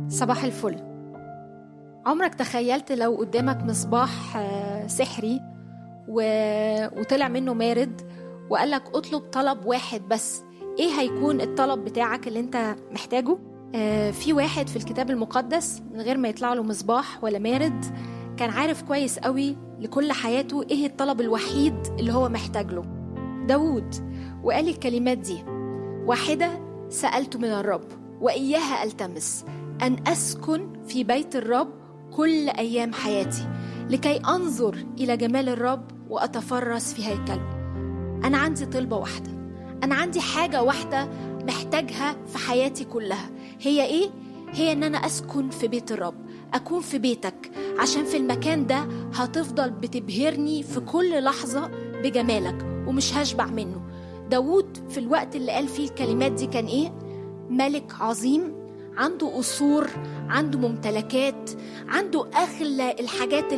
صباح الفل عمرك تخيلت لو قدامك مصباح آه، سحري و... وطلع منه مارد وقال لك اطلب طلب واحد بس ايه هيكون الطلب بتاعك اللي انت محتاجه آه، في واحد في الكتاب المقدس من غير ما يطلع له مصباح ولا مارد كان عارف كويس قوي لكل حياته ايه الطلب الوحيد اللي هو محتاج له داوود وقال الكلمات دي واحدة سألت من الرب وإياها ألتمس أن أسكن في بيت الرب كل أيام حياتي لكي أنظر إلى جمال الرب وأتفرس في هيكله أنا عندي طلبة واحدة أنا عندي حاجة واحدة محتاجها في حياتي كلها هي إيه؟ هي إن أنا أسكن في بيت الرب أكون في بيتك عشان في المكان ده هتفضل بتبهرني في كل لحظة بجمالك ومش هشبع منه داوود في الوقت اللي قال فيه الكلمات دي كان إيه؟ ملك عظيم عنده قصور عنده ممتلكات عنده أغلى الحاجات